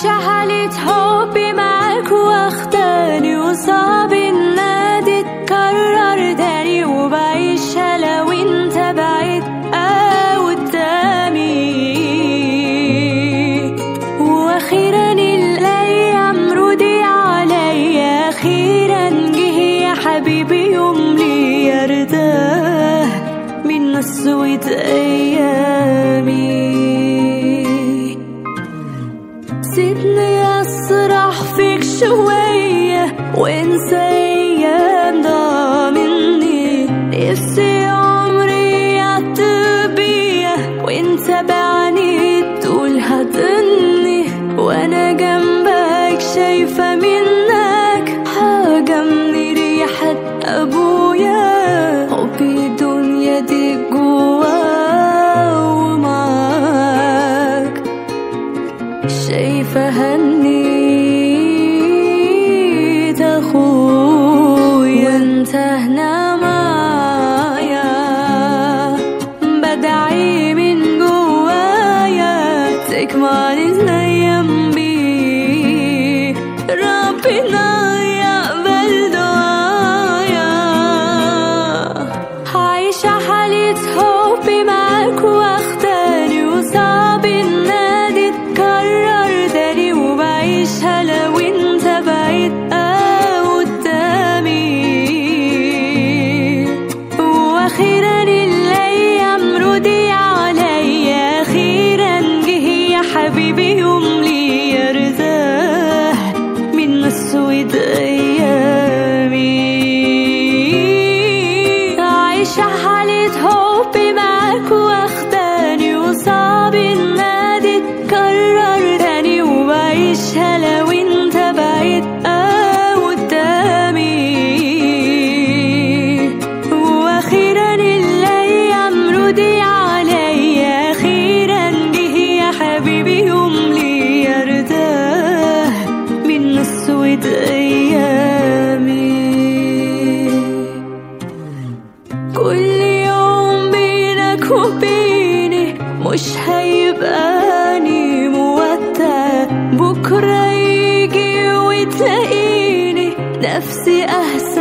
عايشة حالة حبي معاك واخداني وصعب النادي تكرر تاني وبعيشها لو انت بعيد او قدامي واخيرا الايام ردي عليا اخيرا جه يا حبيبي يوم لي يرتاح من نسوة ايامي سيبني اسرح فيك شوية وانسى ايام ضاع مني نفسي عمري يعدي بيا وانت بعيني تقول هتني وانا جنبك شايفة منك حاجة من ريحة ابويا حبي الدنيا دي جوا ومعاك شايفة هنيت أخويا وانت هنا معايا بدعي من جوايا تكمل الأيام بيه ربنا يقبل دعايا عايشة حالة حبي معاك واخداني وصعب النادي تكرر تاني وبعيشها لو انت بعيد او قدامي واخيرا الايام ردي عليا اخيرا جه يا حبيبي يوم لي يرتاح من نسوة ايامي عايشة حالة حبي معاك واخداني وصعب النادي تكرر تاني وبعيشها لو انت بعيد او قدامي واخيرا الايام ردي عليا اخيرا جه يا حبيبي يوم لي يرتاح من نسوة ايامي كل يوم بينك وبيني مش هيبقاني مودع بكرة يجي وتلاقيني نفسي أحسن